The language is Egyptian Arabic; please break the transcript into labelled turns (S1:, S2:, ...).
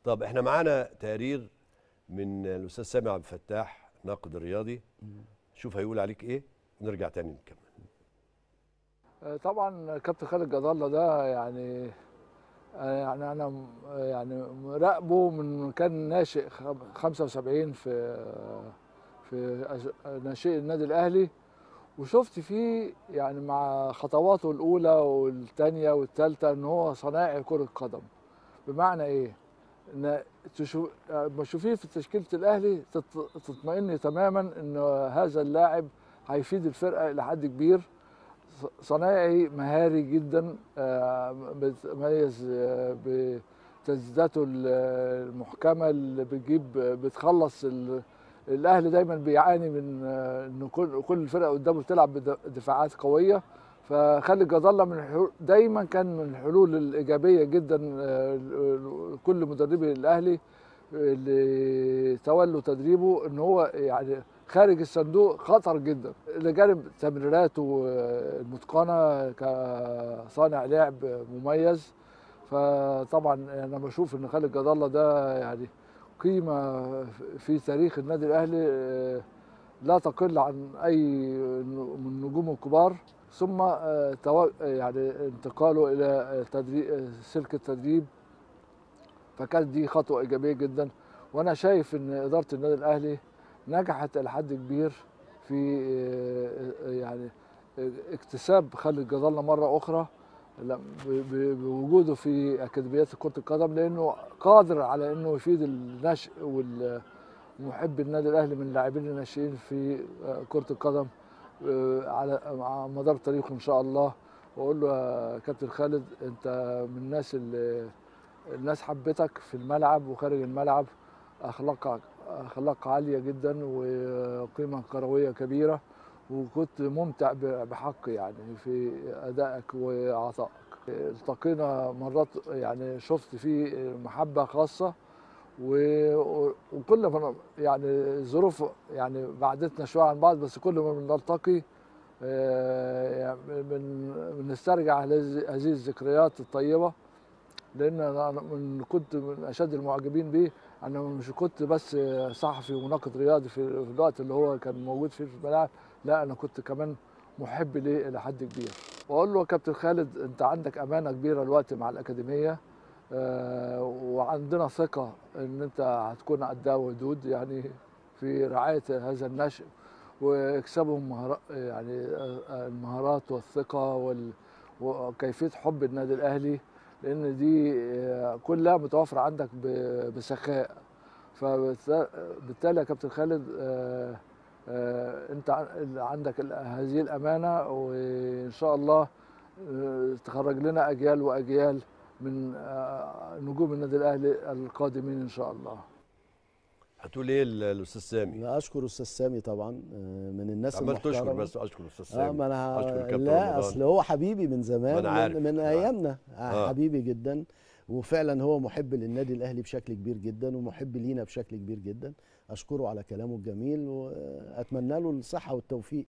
S1: طب احنا معانا تقرير من الاستاذ سامي عبد الفتاح ناقد رياضي شوف هيقول عليك ايه ونرجع تاني نكمل
S2: آه، طبعا كابتن خالد جد الله ده يعني آه، يعني انا م- آه، يعني مراقبه من كان ناشئ خم- 75 في آه، في أج- ناشئ النادي الاهلي وشفت فيه يعني مع خطواته الاولى والثانيه والثالثه ان هو صناعي كره قدم بمعنى ايه؟ ان تشوف لما تشوفيه في تشكيله الاهلي تط- تطمئني تماما ان هذا اللاعب هيفيد الفرقه الى حد كبير ص- صنايعي مهاري جدا آه، بيتميز آه، بتسديداته ال- المحكمه اللي بتجيب بتخلص ال- الاهلي دايما بيعاني من آه، ان كل كل الفرق قدامه بتلعب بدفاعات قويه فخالد جد الله من الحلول دايما كان من الحلول الايجابيه جدا آه، ل- كل مدربي الاهلي اللي تولوا تدريبه ان هو يعني خارج الصندوق خطر جدا الى جانب تمريراته آه، المتقنه كصانع لعب مميز فطبعا انا بشوف ان خالد جد الله ده يعني قيمه في تاريخ النادي الاهلي آه، لا تقل عن اي من النجوم الكبار ثم آه، تو- يعني انتقاله الى تدريب سلك التدريب فكانت دي خطوه ايجابيه جدا وانا شايف ان اداره النادي الاهلي نجحت الى حد كبير في آه، يعني اكتساب خالد جد الله مره اخرى لا، ب- ب- بوجوده في اكاديميات كره القدم لانه قادر على انه يفيد النشء ومحب النادي الاهلي من اللاعبين الناشئين في آه، كره القدم آه، على على مدار تاريخه ان شاء الله واقول له يا كابتن خالد انت من الناس اللي الناس حبتك في الملعب وخارج الملعب اخلاقك اخلاق عاليه جدا وقيمه كرويه كبيره وكنت ممتع ب- بحق يعني في ادائك وعطائك التقينا مرات يعني شفت فيه محبه خاصه و- وكل ما يعني الظروف يعني بعدتنا شويه عن بعض بس كل ما بنلتقي آه، يعني بن- بنسترجع هذه هذه الذكريات الطيبه لان انا من كنت من اشد المعجبين بيه انا مش كنت بس صحفي وناقد رياضي في في الوقت اللي هو كان موجود فيه في الملاعب لا انا كنت كمان محب ليه الى حد كبير واقول له يا كابتن خالد انت عندك امانه كبيره الوقت مع الاكاديميه آه، وعندنا ثقه ان انت هتكون قدها ودود يعني في رعايه هذا النشء واكسابهم مهارات يعني آه، آه، المهارات والثقه وال وكيفيه حب النادي الاهلي لان دي آه، كلها متوفره عندك ب- بسخاء فبالتالي يا كابتن خالد آه، آه، انت عن- عندك ال- هذه الامانه وان شاء الله آه، تخرج لنا اجيال واجيال من آه، نجوم النادي الاهلي القادمين ان شاء الله
S1: هتقول ايه ال- الاستاذ سامي
S3: أنا اشكر استاذ سامي طبعا آه، من الناس
S1: عمال تشكر
S3: المحترمة.
S1: بس اشكر الاستاذ
S3: اه
S1: سامي
S3: ما انا
S1: أشكر كابتن
S3: لا
S1: رمضان.
S3: اصل هو حبيبي من
S1: ما
S3: زمان
S1: أنا عارف،
S3: من, من
S1: أنا عارف.
S3: ايامنا آه.
S1: آه.
S3: حبيبي جدا وفعلا هو محب للنادي الاهلي بشكل كبير جدا ومحب لينا بشكل كبير جدا اشكره على كلامه الجميل واتمنى له الصحه والتوفيق